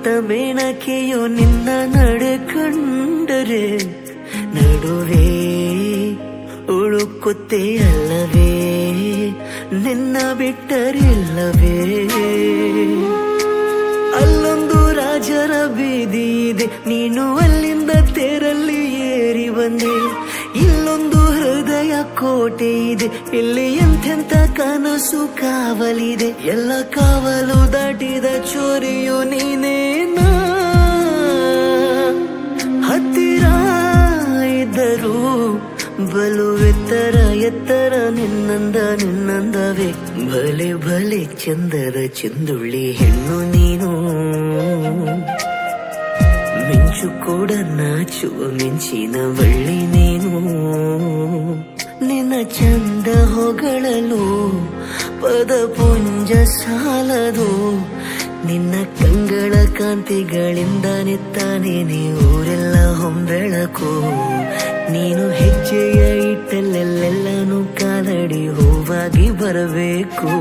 ಮುತ್ತ ಮೇಣಕೆಯು ನಿನ್ನ ನಡೆ ಕಂಡರೆ ನಡುವೆ ಉಳುಕುತ್ತೆ ಅಲ್ಲವೇ ನಿನ್ನ ಬಿಟ್ಟರಿಲ್ಲವೇ ಅಲ್ಲೊಂದು ರಾಜರ ಬೀದಿ ಇದೆ ನೀನು ಅಲ್ಲಿಂದ ತೇರಲ್ಲಿ ಏರಿ ಬಂದೆ ಇಲ್ಲೊಂದು ಹೃದಯ ಕೋಟೆ ಇದೆ ಇಲ್ಲಿ ಎಂತೆಂತ ಕನಸು ಕಾವಲಿದೆ ಎಲ್ಲ ಕಾವಲು ದಾಟಿದ ಚೋರಿಯು ನೀನೇನಾ ಹತ್ತಿರ ಇದ್ದರು ಬಲು ಎತ್ತರ ಎತ್ತರ ನಿನ್ನಂದ ನಿನ್ನಂದವೇ ಭಲೆ ಭಲೆ ಚಂದದ ಚಂದುಳ್ಳಿ ಹೆಣ್ಣು ನೀನು ಮಿಂಚು ಕೂಡ ನಾಚುವ ಮಿಂಚಿನ ಬಳ್ಳಿ ನೀನು ನಿನ್ನ ಚಂದ ಹೊಗಳಲು ಪದ ಪುಂಜ ಸಾಲದು ನಿನ್ನ ಕಂಗಳ ಕಾಂತಿಗಳಿಂದ ನಿತ್ತಾನೆ ಊರೆಲ್ಲ ಹೊಂಬೆಳಕು ನೀನು ಹೆಜ್ಜೆಯ ಇಟ್ಟಲ್ಲೆಲ್ಲೆಲ್ಲನೂ ಕಾಲಡಿ ಹೂವಾಗಿ ಬರಬೇಕು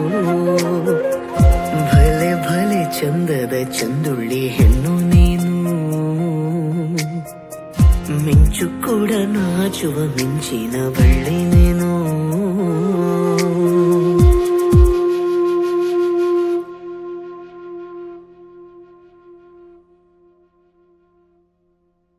ಭಲೆ ಭಲೆ ಚಂದದ ಚಂದುಳ್ಳಿ ಹೆಣ್ಣು ನೀನು ಮಿಂಚು ಕೂಡ ನಾಚುವ ಮಿಂಚಿನ ಬಳ್ಳಿ ನೀನು